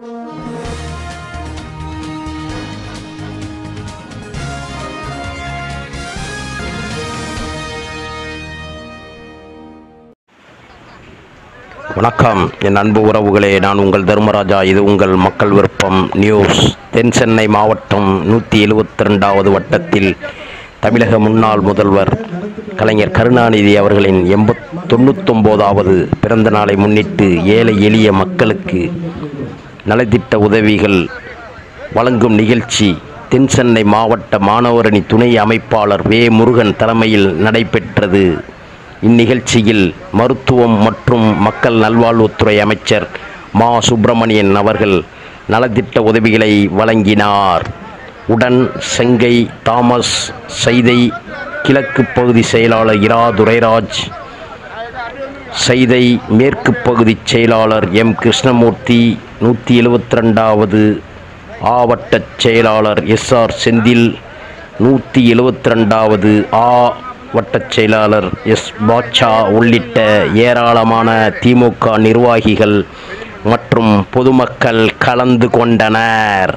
வணக்கம் என் அன்பு உறவுகளே நான் உங்கள் தர்மராஜா இது உங்கள் மக்கள் விருப்பம் நியூஸ் தென் சென்னை மாவட்டம் நூற்றி எழுபத்தி ரெண்டாவது வட்டத்தில் தமிழக முன்னாள் முதல்வர் கலைஞர் கருணாநிதி அவர்களின் எண்பத் தொண்ணூத்தொம்போதாவது பிறந்த நாளை முன்னிட்டு ஏழை எளிய மக்களுக்கு நலத்திட்ட உதவிகள் வழங்கும் நிகழ்ச்சி தென் சென்னை மாவட்ட மாணவரணி துணை அமைப்பாளர் வே முருகன் தலைமையில் நடைபெற்றது இந்நிகழ்ச்சியில் மருத்துவம் மற்றும் மக்கள் நல்வாழ்வுத்துறை அமைச்சர் மா சுப்பிரமணியன் அவர்கள் நலத்திட்ட உதவிகளை வழங்கினார் உடன் செங்கை தாமஸ் சைதை கிழக்கு பகுதி செயலாளர் இரா துரைராஜ் சைதை மேற்கு பகுதி செயலாளர் எம் கிருஷ்ணமூர்த்தி நூற்றி எழுபத்தி ரெண்டாவது ஆவட்ட செயலாளர் எஸ் ஆர் செந்தில் நூற்றி எழுபத்தி ரெண்டாவது ஆ வட்டச் செயலாளர் எஸ் பாட்சா உள்ளிட்ட ஏராளமான திமுக நிர்வாகிகள் மற்றும் பொதுமக்கள் கலந்து கொண்டனர்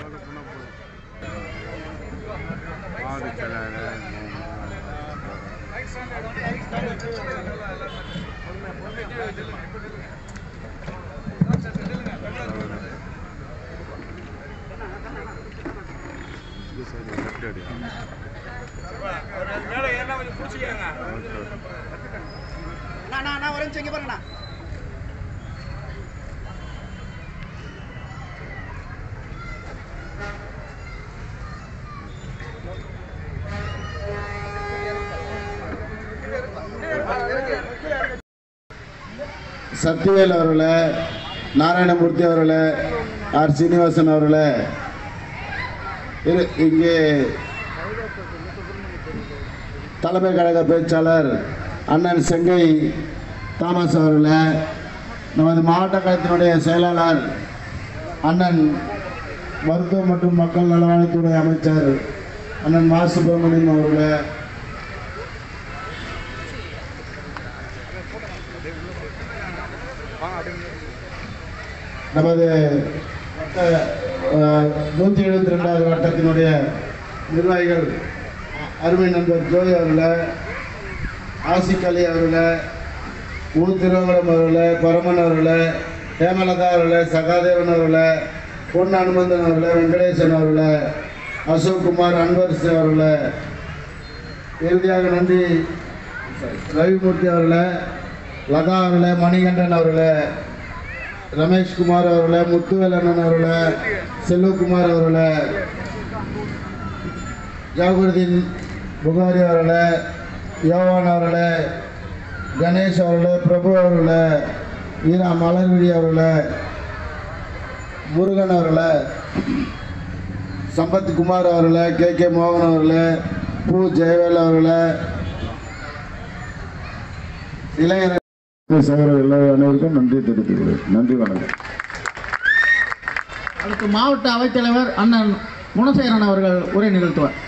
அண்ணா அண்ணா அண்ணா ஒரு நிமிஷம் இங்க பாருங்கண்ணா சக்திவேல் அவர்களே நாராயணமூர்த்தி அவர்களே ஆர் சீனிவாசன் அவர்களே இரு- இங்கே தலைமை கழக பேச்சாளர் அண்ணன் செங்கை தாமஸ் அவர்களே நமது மாவட்ட கழகத்தினுடைய செயலாளர் அண்ணன் மருத்துவம் மற்றும் மக்கள் நலவாழ்வுத்துறை அமைச்சர் அண்ணன் மா சுப்பிரமணியம் அவர்களே நமது வட்ட அஹ், நூற்றி எழுபத்தி ரெண்டாவது வட்டத்தினுடைய நிர்வாகிகள் அ- அருமை நண்பர் ஜோய் அவர்களே ஆசிக் அலி அவர்களே ஊ திருவங்கடம் அவர்களே பரமன் அவர்களே ஹேமலதா அவர்களே சகாதேவன் அவர்களே பொன் அனுமந்தன் அவர்களே வெங்கடேசன் அவர்களே அசோக் குமார் அன்வர்ஸ் அவர்களே இறுதியாக நன்றி ரவிமூர்த்தி அவர்களே லதா அவர்களே மணிகண்டன் அவர்களே ரமேஷ்குமார் அவர்களே முத்துவேலண்ணன் அவர்களே செல்வகுமார் அவர்களே ஜாகுருதீன் புகாரி அவர்களே யோவான் அவர்களே கணேஷ் அவர்களே பிரபு அவர்களே ஈரா மலர்விழி அவர்களே முருகன் அவர்களே சம்பத் குமார் அவர்களே கே கே மோகன் அவர்களே பூ ஜெயவேல் அவர்களே இளைஞர் சகோதரர் எல்லா அனைவருக்கும் நன்றி தெரிவித்துக்கிறேன் நன்றி வணக்கம் அடுத்து மாவட்ட அவைத்தலைவர் அண்ணன் குணசேகரன் அவர்கள் உரை நிகழ்த்துவார்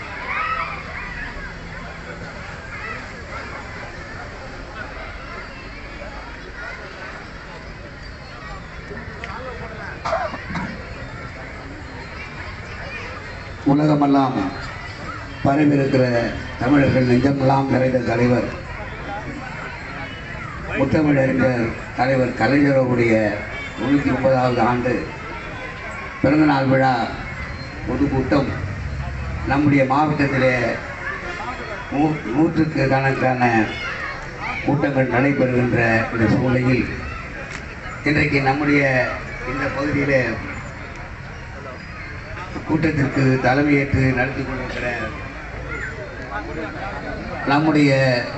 உலகமெல்லாம் பரவியிருக்கிற தமிழர்கள் நெஞ்சமெல்லாம் நிறைந்த தலைவர் முத்தமிழறிஞர் தலைவர் கலைஞருடைய தொண்ணூற்றி ஒன்பதாவது ஆண்டு பிறந்தநாள் விழா பொதுக்கூட்டம் நம்முடைய மாவட்டத்திலே நூ நூற்றுக்கு கணக்கான கூட்டங்கள் நடைபெறுகின்ற இந்த சூழ்நிலையில் இன்றைக்கு நம்முடைய இந்த பகுதியிலே கூட்டத்திற்கு தலைமையேற்று நடத்தி கொண்டிருக்கிற நம்முடைய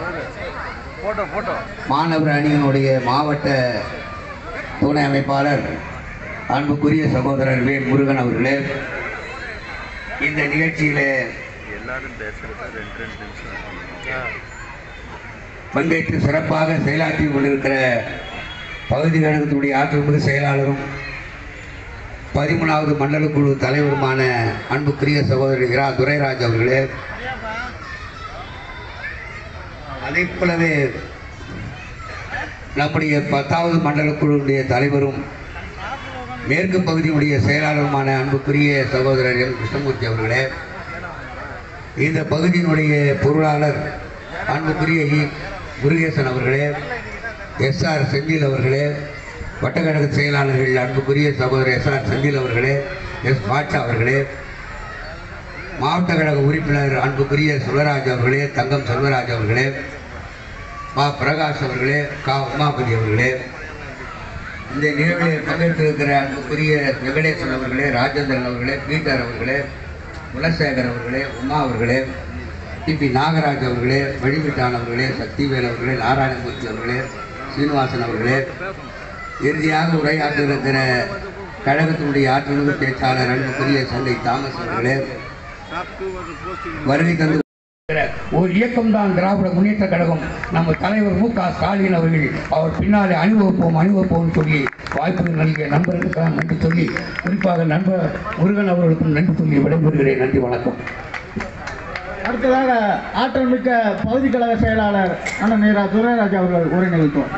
மாணவர் அணியினுடைய மாவட்ட துணை அமைப்பாளர் அன்புக்குரிய சகோதரர் வே முருகன் அவர்களே இந்த நிகழ்ச்சியிலே பங்கேற்று சிறப்பாக செயலாற்றி கொண்டிருக்கிற பகுதி கழகத்தினுடைய ஆற்றல்மிகு செயலாளரும் பதிமூணாவது மண்டல குழு தலைவருமான அன்புக்குரிய சகோதரர் இரா துரைராஜ் அவர்களே அதே போலவே நம்முடைய பத்தாவது மண்டல குழுவுடைய தலைவரும் மேற்கு பகுதியுடைய செயலாளருமான அன்புக்குரிய சகோதரர் எம் கிருஷ்ணமூர்த்தி அவர்களே இந்த பகுதியினுடைய பொருளாளர் அன்புக்குரிய இ முருகேசன் அவர்களே எஸ்ஆர் செந்தில் அவர்களே வட்டக்கழக செயலாளர்கள் அன்புக்குரிய சகோதரர் எஸ்ஆர் செந்தில் அவர்களே எஸ் பாட்சா அவர்களே மாவட்ட கழக உறுப்பினர் அன்புக்குரிய செல்வராஜ் அவர்களே தங்கம் செல்வராஜ் அவர்களே மா பிரகாஷ் அவர்களே கா உமாபதி அவர்களே இந்த நிகழ்வில் பங்கேற்றிருக்கிற அன்புக்குரிய வெங்கடேசன் அவர்களே ராஜேந்திரன் அவர்களே பீட்டர் அவர்களே குலசேகர் அவர்களே உமா அவர்களே டிபி நாகராஜ் அவர்களே வழிவிட்டான் அவர்களே சக்திவேல் அவர்களே நாராயணமூர்த்தி அவர்களே சீனிவாசன் அவர்களே இறுதியாக உரையாற்றிருக்கிற கழகத்தினுடைய ஆற்றலுக்கு பேச்சாளர் அன்புக்குரிய சந்தை தாமஸ் அவர்களே வருகை தந்து ஒரு இயக்கம்தான் திராவிட முன்னேற்ற கழகம் நம்ம தலைவர் மு க ஸ்டாலின் அவர்கள் அவர் பின்னாலே அனுபவிப்போம் அனுபவிப்போம் சொல்லி வாய்ப்பு நல்கிய நண்பர்களுக்காக நன்றி சொல்லி குறிப்பாக நண்பர் முருகன் அவர்களுக்கும் நன்றி சொல்லி விடைபெறுகிறேன் நன்றி வணக்கம் அடுத்ததாக ஆற்றல் மிக்க பகுதி கழக செயலாளர் அண்ணன் நேரா துரைராஜ் அவர்கள் உரை நிகழ்த்துவார்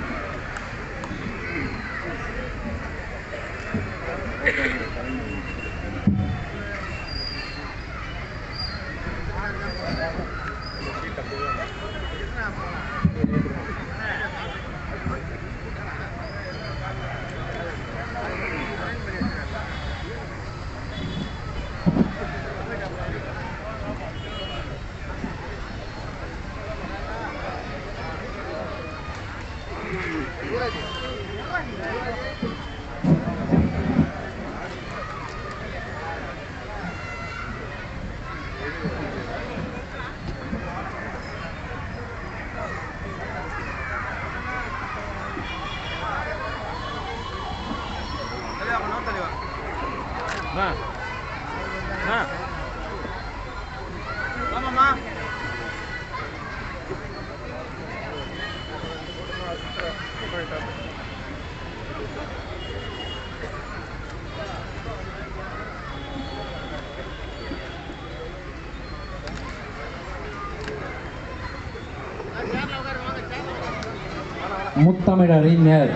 முத்தமிழறிஞர்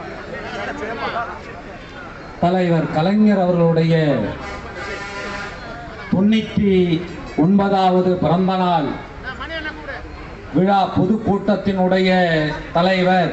தலைவர் கலைஞர் அவர்களுடைய தொண்ணூற்றி ஒன்பதாவது பிறந்த நாள் விழா பொதுக்கூட்டத்தினுடைய தலைவர்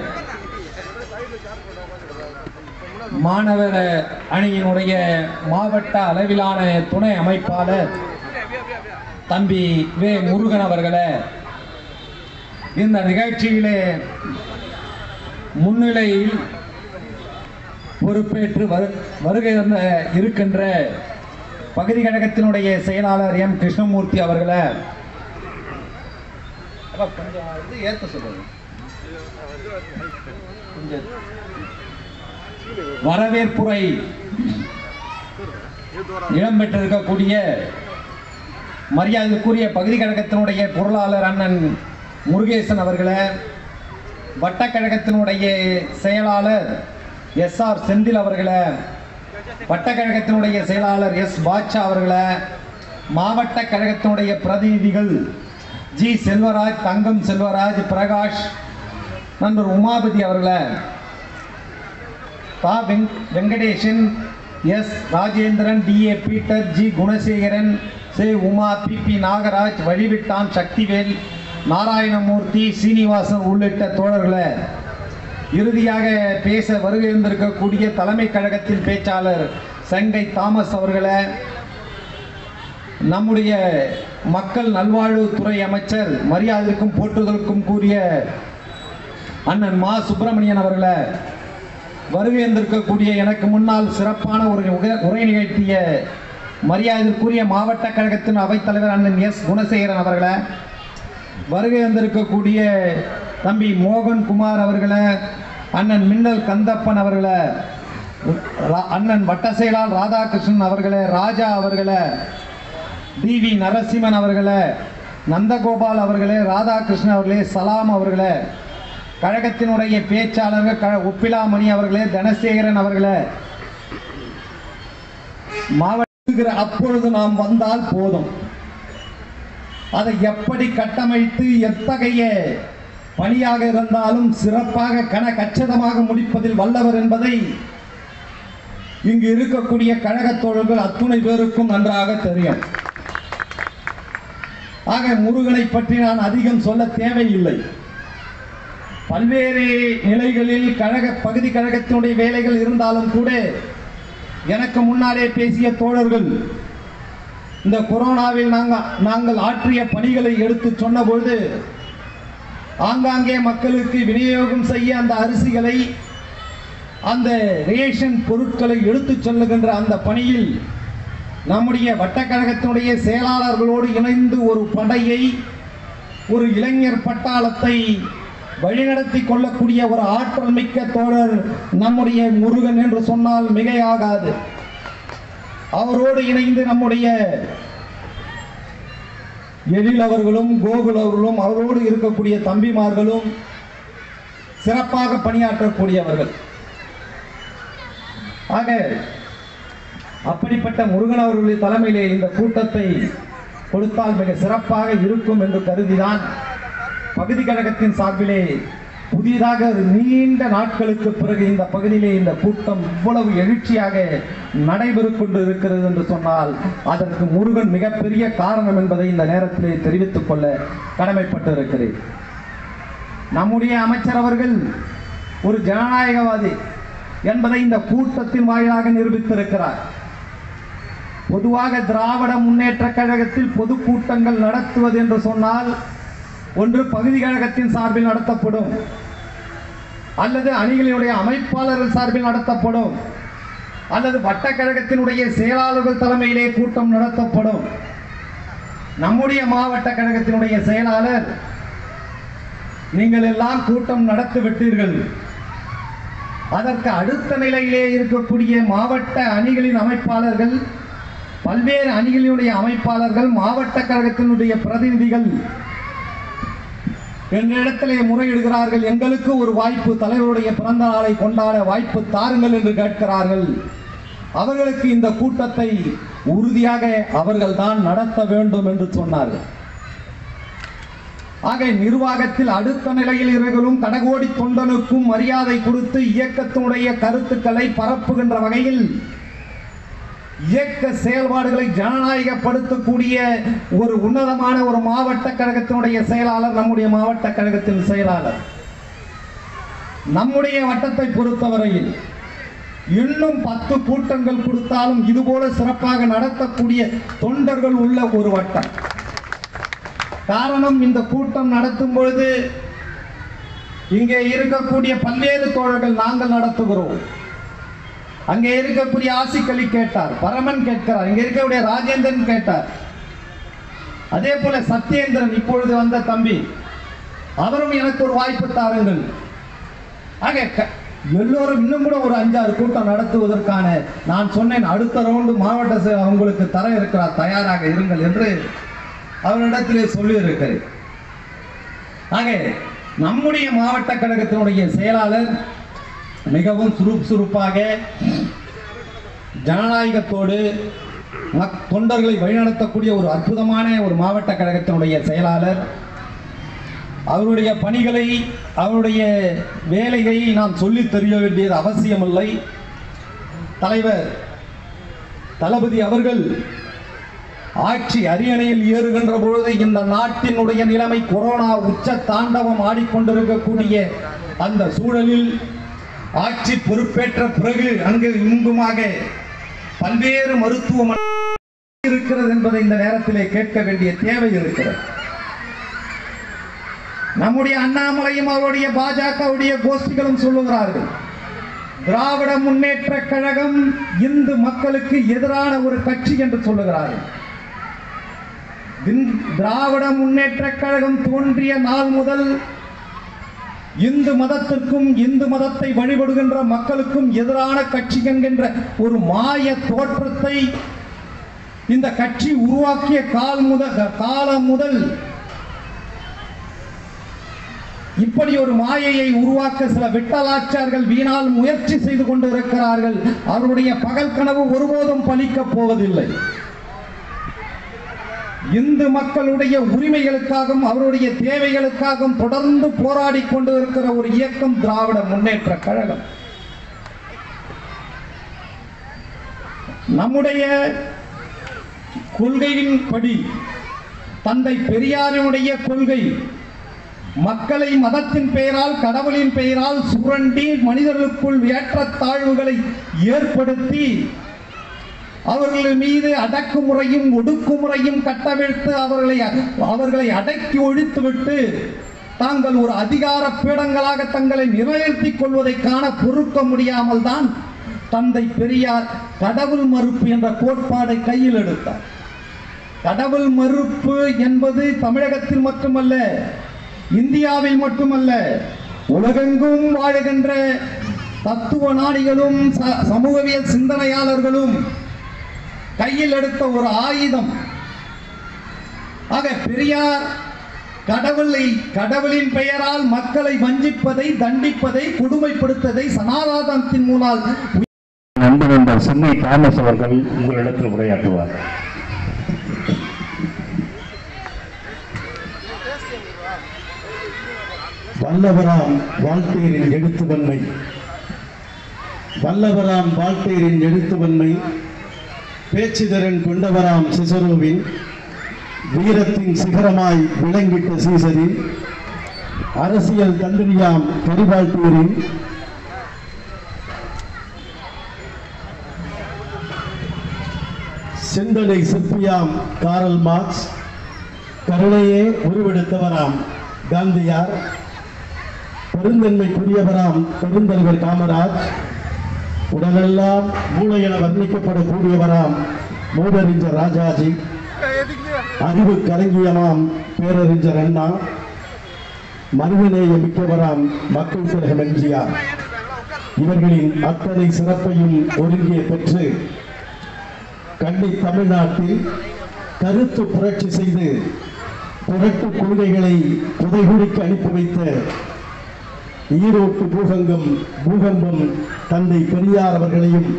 மாணவர் அணியினுடைய மாவட்ட அளவிலான துணை அமைப்பாளர் தம்பி வே முருகன் அவர்களே இந்த நிகழ்ச்சியிலே முன்னிலையில் பொறுப்பேற்று வரு வருகை தந்த இருக்கின்ற பகுதி கழகத்தினுடைய செயலாளர் எம் கிருஷ்ணமூர்த்தி அவர்களை அப்பா, கொஞ்சம் இது ஏத்த சொல்லுங்க கொஞ்சம் வரவேற்புரை இடம்பெற்றிருக்கக்கூடிய மரியாதைக்குரிய பகுதி கழகத்தினுடைய பொருளாளர் அண்ணன் முருகேசன் அவர்களை வட்டக்கழகத்தினுடைய செயலாளர் எஸ் ஆர் செந்தில் அவர்களை வட்டக்கழகத்தினுடைய செயலாளர் எஸ் பாட்சா அவர்களை மாவட்ட கழகத்தினுடைய பிரதிநிதிகள் ஜி செல்வராஜ் தங்கம் செல்வராஜ் பிரகாஷ் நண்பர் உமாபதி அவர்களை பா வெங் Venkatesan S Rajendran T A Peter G Gunasekaran சே உமா பி பி நாகராஜ் வழிவிட்டான் சக்திவேல் நாராயணமூர்த்தி சீனிவாசன் உள்ளிட்ட தோழர்களை இறுதியாக பேச வருகை இருந்திருக்கக்கூடிய தலைமை கழகத்தின் பேச்சாளர் சங்கை தாமஸ் அவர்களை நம்முடைய மக்கள் நல்வாழ்வுத்துறை அமைச்சர் மரியாதைக்கும் போற்றுதலுக்கும் கூறிய அண்ணன் மா சுப்பிரமணியன் அவர்களை வருகை இருந்திருக்கக்கூடிய எனக்கு முன்னால் சிறப்பான ஒரு உக- உரை நிகழ்த்திய மரியாதைக்குரிய மாவட்ட கழகத்தின் அவைத்தலைவர் அண்ணன் எஸ் குணசேகரன் அவர்களை வருகை வந்திருக்கக்கூடிய தம்பி மோகன் குமார் அவர்களை அண்ணன் மின்னல் கந்தப்பன் அவர்களை ரா- அண்ணன் வட்ட செயலாளர் ராதாகிருஷ்ணன் அவர்களை ராஜா அவர்களை டிவி நரசிம்மன் அவர்களை நந்தகோபால் அவர்களே ராதாகிருஷ்ணன் அவர்களே சலாம் அவர்களே கழகத்தினுடைய பேச்சாளர்கள் க ஒப்பிலாமணி அவர்களே தனசேகரன் அவர்களே மாவட்ட அப்பொழுது நாம் வந்தால் போதும் அதை எப்படி கட்டமைத்து எத்தகைய பணியாக இருந்தாலும் சிறப்பாக கன கச்சிதமாக முடிப்பதில் வல்லவர் என்பதை இங்கு இருக்கக்கூடிய கழகத் தோழர்கள் அத்துணை பேருக்கும் நன்றாக தெரியும் ஆக முருகனை பற்றி நான் அதிகம் சொல்ல தேவையில்லை பல்வேறு நிலைகளில் கழக பகுதி கழகத்தினுடைய வேலைகள் இருந்தாலும் கூட எனக்கு முன்னாலே பேசிய தோழர்கள் இந்த கொரோனாவில் நாங்கள் நாங்கள் ஆற்றிய பணிகளை எடுத்து சொன்னபொழுது ஆங்காங்கே மக்களுக்கு விநியோகம் செய்ய அந்த அரிசிகளை அந்த ரேஷன் பொருட்களை எடுத்துச் செல்லுகின்ற அந்த பணியில் நம்முடைய வட்டக்கழகத்தினுடைய செயலாளர்களோடு இணைந்து ஒரு படையை ஒரு இளைஞர் பட்டாளத்தை வழிநடத்தி கொள்ளக்கூடிய ஒரு ஆற்றல் மிக்க தோழர் நம்முடைய முருகன் என்று சொன்னால் மிகையாகாது அவரோடு இணைந்து நம்முடைய எழில் அவர்களும் கோகுல் அவர்களும் அவரோடு இருக்கக்கூடிய தம்பிமார்களும் சிறப்பாக பணியாற்றக்கூடியவர்கள் ஆக அப்படிப்பட்ட முருகன் அவர்களுடைய தலைமையிலே இந்த கூட்டத்தை கொடுத்தால் மிக சிறப்பாக இருக்கும் என்று கருதிதான் பகுதி கழகத்தின் சார்பிலே புதிதாக ஒரு நீண்ட நாட்களுக்கு பிறகு இந்த பகுதியிலே இந்த கூட்டம் இவ்வளவு எழுச்சியாக நடைபெற்றுக் கொண்டு இருக்கிறது என்று சொன்னால் அதற்கு முருகன் மிகப்பெரிய காரணம் என்பதை இந்த நேரத்திலே தெரிவித்துக் கொள்ள கடமைப்பட்டிருக்கிறேன் நம்முடைய அமைச்சர் அவர்கள் ஒரு ஜனநாயகவாதி என்பதை இந்த கூட்டத்தின் வாயிலாக நிரூபித்திருக்கிறார் பொதுவாக திராவிட முன்னேற்ற கழகத்தில் பொதுக்கூட்டங்கள் நடத்துவது என்று சொன்னால் ஒன்று பகுதி கழகத்தின் சார்பில் நடத்தப்படும் அல்லது அணிகளினுடைய அமைப்பாளர்கள் சார்பில் நடத்தப்படும் அல்லது வட்டக்கழகத்தினுடைய செயலாளர்கள் தலைமையிலே கூட்டம் நடத்தப்படும் நம்முடைய மாவட்ட கழகத்தினுடைய செயலாளர் நீங்கள் எல்லாம் கூட்டம் நடத்தி விட்டீர்கள் அதற்கு அடுத்த நிலையிலே இருக்கக்கூடிய மாவட்ட அணிகளின் அமைப்பாளர்கள் பல்வேறு அணிகளினுடைய அமைப்பாளர்கள் மாவட்ட கழகத்தினுடைய பிரதிநிதிகள் எங்களிடத்திலே முறையிடுகிறார்கள் எங்களுக்கு ஒரு வாய்ப்பு தலைவருடைய பிறந்த நாளை கொண்டாட வாய்ப்பு தாருங்கள் என்று கேட்கிறார்கள் அவர்களுக்கு இந்த கூட்டத்தை உறுதியாக அவர்கள் தான் நடத்த வேண்டும் என்று சொன்னார்கள் ஆக நிர்வாகத்தில் அடுத்த நிலையில் இவர்களும் கடகோடி தொண்டனுக்கும் மரியாதை கொடுத்து இயக்கத்தினுடைய கருத்துக்களை பரப்புகின்ற வகையில் இயக்க செயல்பாடுகளை ஜனநாயகப்படுத்தக்கூடிய ஒரு உன்னதமான ஒரு மாவட்ட கழகத்தினுடைய செயலாளர் நம்முடைய மாவட்ட கழகத்தின் செயலாளர் நம்முடைய வட்டத்தை பொறுத்தவரையில் இன்னும் பத்து கூட்டங்கள் கொடுத்தாலும் இதுபோல சிறப்பாக நடத்தக்கூடிய தொண்டர்கள் உள்ள ஒரு வட்டம் காரணம் இந்த கூட்டம் நடத்தும் பொழுது இங்கே இருக்கக்கூடிய பல்வேறு தோழர்கள் நாங்கள் நடத்துகிறோம் அங்கே இருக்கக்கூடிய ஆசிக்கலி கேட்டார் பரமன் கேட்கிறார் இங்க இருக்கக்கூடிய ராஜேந்திரன் கேட்டார் அதே போல சத்யேந்திரன் இப்பொழுது வந்த தம்பி அவரும் எனக்கு ஒரு வாய்ப்பு தாருங்கள் ஆக க- எல்லோரும் இன்னும் கூட ஒரு அஞ்சாறு கூட்டம் நடத்துவதற்கான நான் சொன்னேன் அடுத்த ரவுண்டு மாவட்ட செ- உங்களுக்கு தர இருக்கிறார் தயாராக இருங்கள் என்று அவரிடத்திலே சொல்லியிருக்கிறேன் ஆக நம்முடைய மாவட்ட கழகத்தினுடைய செயலாளர் மிகவும் சுறுசுறுப்பாக ஜனநாயகத்தோடு மக்- தொண்டர்களை வழிநடத்தக்கூடிய ஒரு அற்புதமான ஒரு மாவட்ட கழகத்தினுடைய செயலாளர் அவருடைய பணிகளை அவருடைய வேலையை நாம் சொல்லித் தெரிய வேண்டியது அவசியமில்லை தலைவர் தளபதி அவர்கள் ஆட்சி அரியணையில் ஏறுகின்ற பொழுது இந்த நாட்டினுடைய நிலைமை கொரோனா உச்ச தாண்டவம் ஆடிக்கொண்டிருக்கக்கூடிய அந்த சூழலில் ஆட்சி பொறுப்பேற்ற பிறகு அங்கு இங்குமாக பல்வேறு மருத்துவமனை இருக்கிறது என்பதை இந்த நேரத்திலே கேட்க வேண்டிய தேவை இருக்கிறது நம்முடைய அண்ணாமலையும் அவருடைய பாஜகவுடைய கோஷ்டிகளும் சொல்லுகிறார்கள் திராவிட முன்னேற்ற கழகம் இந்து மக்களுக்கு எதிரான ஒரு கட்சி என்று சொல்லுகிறார்கள் தின்- திராவிட முன்னேற்ற கழகம் தோன்றிய நாள் முதல் இந்து மதத்திற்கும் இந்து மதத்தை வழிபடுகின்ற மக்களுக்கும் எதிரான கட்சி என்கின்ற ஒரு மாய தோற்றத்தை இந்த கட்சி உருவாக்கிய கால் முதல் காலம் முதல் இப்படி ஒரு மாயையை உருவாக்க சில விட்டலாச்சார்கள் வீணால் முயற்சி செய்து கொண்டு இருக்கிறார்கள் அவருடைய பகல் கனவு ஒருபோதும் பலிக்கப் போவதில்லை இந்து மக்களுடைய உரிமைகளுக்காகவும் அவருடைய தேவைகளுக்காகவும் தொடர்ந்து போராடி கொண்டு இருக்கிற ஒரு இயக்கம் திராவிட முன்னேற்ற கழகம் நம்முடைய கொள்கையின்படி தந்தை பெரியாரினுடைய கொள்கை மக்களை மதத்தின் பெயரால் கடவுளின் பெயரால் சுரண்டி மனிதர்களுக்குள் ஏற்றத்தாழ்வுகளை ஏற்படுத்தி அவர்கள் மீது அடக்குமுறையும் ஒடுக்குமுறையும் கட்டவிழ்த்து அவர்களை அவர்களை அடக்கி ஒழித்துவிட்டு தாங்கள் ஒரு அதிகார பீடங்களாக தங்களை நிலைநிறுத்திக் கொள்வதை காண பொறுக்க முடியாமல் தான் தந்தை பெரியார் கடவுள் மறுப்பு என்ற கோட்பாடை கையில் எடுத்தார் கடவுள் மறுப்பு என்பது தமிழகத்தில் மட்டுமல்ல இந்தியாவில் மட்டுமல்ல உலகெங்கும் வாழுகின்ற தத்துவ நாடிகளும் ச- சமூகவியல் சிந்தனையாளர்களும் கையில் எடுத்த ஒரு ஆயுதம் ஆக பெரியார் கடவுளை கடவுளின் பெயரால் மக்களை வஞ்சிப்பதை தண்டிப்பதை கொடுமைப்படுத்ததை சனாதானத்தின் மூலம் நண்பர் நண்பர் சென்னை தாமஸ் அவர்கள் உங்களிடத்தில் உரையாற்றுவார் வல்லவராம் வாழ்த்தேரின் எழுத்துவன்மை வல்லவராம் வாழ்த்தேரின் எழுத்துவன்மை பேச்சுதிறன் கொண்டவராம் சிசரோவின் வீரத்தின் சிகரமாய் விளங்கிட்ட சீசரின் அரசியல் தந்திரியாம் கரிபால்தூரின் சிந்தனை சிற்பியாம் காரல் மார்க்ஸ் கருணையே உருவெடுத்தவராம் காந்தியார் பெருந்தன்மைக்குரியவராம் பெருந்தலைவர் காமராஜ் உடலெல்லாம் மூளை என வர்ணிக்கப்படக்கூடியவராம் மூடறிஞர் ராஜாஜி அறிவு கலங்கியமாம் பேரறிஞர் அண்ணா மனிதநேய மிக்கவராம் மக்கள் திலகம் எம்ஜிஆர் இவர்களின் அத்தனை சிறப்பையும் ஒருங்கே பெற்று கண்டி தமிழ்நாட்டில் கருத்து புரட்சி செய்து புரட்டு கொள்கைகளை புதைகுடிக்கு அனுப்பி வைத்த ஈரோட்டு பூகங்கம் பூகம்பம் தந்தை பெரியார் அவர்களையும்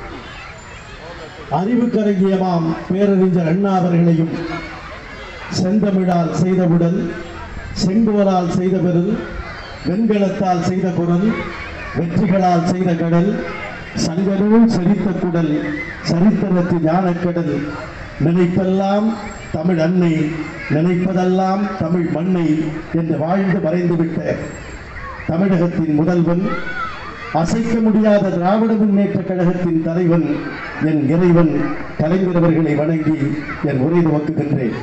அறிவு கரங்கியமாம் பேரறிஞர் அண்ணா அவர்களையும் செந்தமிழால் செய்த உடல் செங்கோலால் செய்த பெருள் வெண்கலத்தால் செய்த குரல் வெற்றிகளால் செய்த கடல் சங்கநூல் செறித்த குடல் சரித்திரத்து ஞானக்கடல் நினைப்பெல்லாம் தமிழ் அன்னை நினைப்பதெல்லாம் தமிழ் மண்ணை என்று வாழ்ந்து மறைந்துவிட்ட தமிழகத்தின் முதல்வன் அசைக்க முடியாத திராவிட முன்னேற்ற கழகத்தின் தலைவன் என் இறைவன் கலைஞர் அவர்களை வணங்கி என் உரை துவக்குகின்றேன்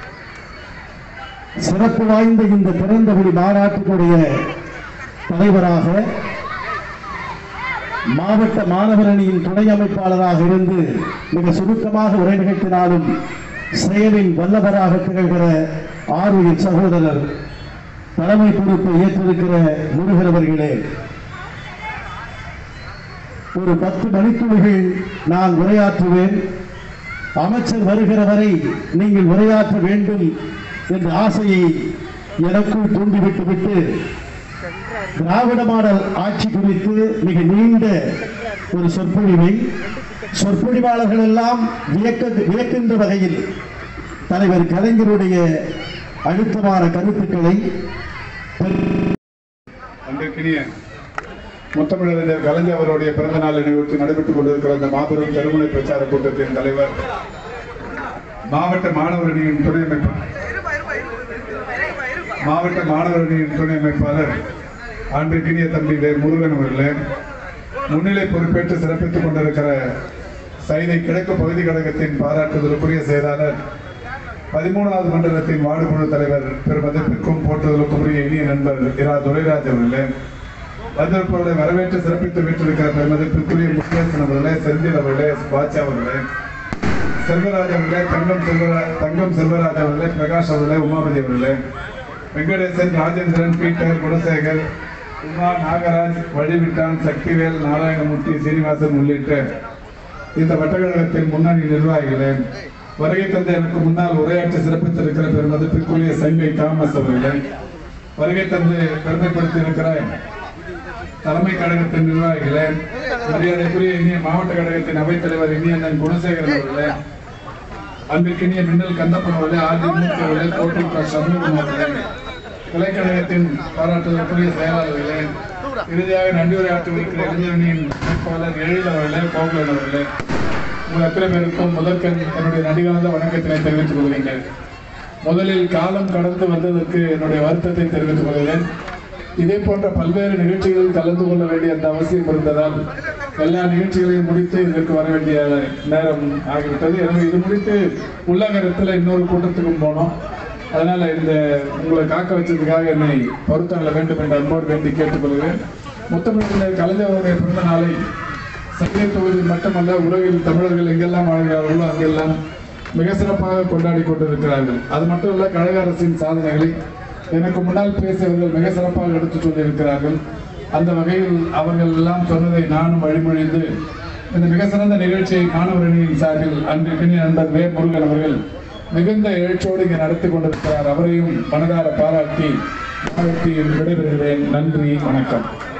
சிறப்பு வாய்ந்த இந்த பிறந்தகுடி மாநாட்டினுடைய தலைவராக மாவட்ட மாணவர் அணியின் துணை அமைப்பாளராக இருந்து மிக சுருக்கமாக உரை நிகழ்த்தினாலும் செயலின் வல்லவராக திகழ்கிற ஆறுயிர் சகோதரர் தலைமை பொறுப்பை ஏற்றிருக்கிற முருகர் அவர்களே ஒரு பத்து மணித்துளிகள் நான் உரையாற்றுவேன் அமைச்சர் வருகிற வரை நீங்கள் உரையாற்ற வேண்டும் என்ற ஆசையை எனக்குள் தூண்டிவிட்டு விட்டு திராவிட மாடல் ஆட்சி குறித்து மிக நீண்ட ஒரு சொற்பொழிவை சொற்பொழிவாளர்கள் எல்லாம் வியக்க வியக்கின்ற வகையில் தலைவர் கலைஞருடைய அழுத்தமான கருத்துக்களை அன்றைக்கினிய முத்தமிழறிஞர் கலைஞர் அவருடைய பிறந்த நாள் நினைவுக்கு நடைபெற்றுக் கொண்டிருக்கிற இந்த மாபெரும் திருமண பிரச்சார கூட்டத்தின் தலைவர் மாவட்ட மாணவர் அணியின் துணை அமைப்பாளர் மாவட்ட மாணவர் அணியின் துணை அமைப்பாளர் அன்றைக்கினிய தம்பி வே முருகன் அவர்களே முன்னிலை பொறுப்பேற்று சிறப்பித்துக் கொண்டிருக்கிற சைதை கிழக்கு பகுதி கழகத்தின் பாராட்டுதலுக்குரிய செயலாளர் பதிமூணாவது மண்டலத்தின் வார்டு குழு தலைவர் பெருமதிப்பிற்கும் போற்றுதலுக்கும் உரிய இனிய நண்பர் இரா துரைராஜ் அவர்களே வந்திருப்பவர்களை வரவேற்று சிறப்பித்து வீட்டிருக்கிற பெருமதிப்பிற்குரிய முக்கியஸ்தன் அவர்களே செந்தில் அவர்களே பாட்சா அவர்களே செல்வராஜ் அவர்களே தங்கம் செல்வரா தங்கம் செல்வராஜ் அவர்களே பிரகாஷ் அவர்களே உமாபதி அவர்களே வெங்கடேசன் ராஜேந்திரன் பீட்டர் குணசேகர் உமா நாகராஜ் வழிவிட்டான் சக்திவேல் நாராயணமூர்த்தி சீனிவாசன் உள்ளிட்ட இந்த வட்டக்கழகத்தின் முன்னணி நிர்வாகிகளே வருகை தந்த எனக்கு முன்னால் உரையாற்றி சிறப்பித்திருக்கிற பெருமதிப்பிற்குரிய சங்கை தாமஸ் அவர்களே வருகை தந்து பெருமைப்படுத்தி இருக்கிற தலைமை கழகத்தின் நிர்வாகிகளே மரியாதைக்குரிய இனிய மாவட்ட கழகத்தின் அவைத்தலைவர் இனியண்ணன் குணசேகரன் அவர்களே அன்பிற்கினிய மின்னல் கந்தப்பன் அவர்களே ஆதிமுக அவர்களே கோட்டை சண்முகம் அவர்களே கலைக்கழகத்தின் பாராட்டுதலுக்குரிய செயலாளர்களே இறுதியாக நன்றி உரையாற்றி இருக்கிற இளைஞரணியின் வேட்பாளர் எழில் அவர்களே கோகுலன் அவர்களே உங்கள் அத்தனை பேருக்கும் முதற்கண் என்னுடைய நடிகார்ந்த வணக்கத்தினை தெரிவித்துக் கொள்கின்றேன் முதலில் காலம் கடந்து வந்ததற்கு என்னுடைய வருத்தத்தை தெரிவித்துக் கொள்கிறேன் இதே போன்ற பல்வேறு நிகழ்ச்சிகளில் கலந்து கொள்ள வேண்டிய அந்த அவசியம் இருந்ததால் எல்லா நிகழ்ச்சிகளையும் முடித்து இதற்கு வர வேண்டிய நேரம் ஆகிவிட்டது எனவே இது முடித்து உள்ளகரத்தில் இன்னொரு கூட்டத்துக்கும் போனோம் அதனால இந்த உங்களை காக்க வச்சதுக்காக என்னை பொறுத்தள்ள வேண்டும் என்று அன்போடு வேண்டி கேட்டுக்கொள்கிறேன் முத்தமிழ் கலைஞருடைய பிறந்த நாளை சங்கை தொகுதியில் மட்டுமல்ல உலகில் தமிழர்கள் எங்கெல்லாம் வாழ்கிறார்களோ அங்கெல்லாம் மிக சிறப்பாக கொண்டாடி கொண்டிருக்கிறார்கள் அது மட்டுமல்ல கழக அரசின் சாதனைகளை எனக்கு முன்னால் பேசியவர்கள் மிக சிறப்பாக எடுத்துச் சொல்லியிருக்கிறார்கள் அந்த வகையில் அவர்கள் எல்லாம் சொன்னதை நானும் வழிமொழிந்து இந்த மிக சிறந்த நிகழ்ச்சியை மாணவர் அணியின் சார்பில் அன்றைக்கு நண்பர் வே முருகன் அவர்கள் மிகுந்த எழுச்சியோடு இங்கே நடத்தி கொண்டிருக்கிறார் அவரையும் மனதார பாராட்டி வாழ்த்தி விடைபெறுகிறேன் நன்றி வணக்கம்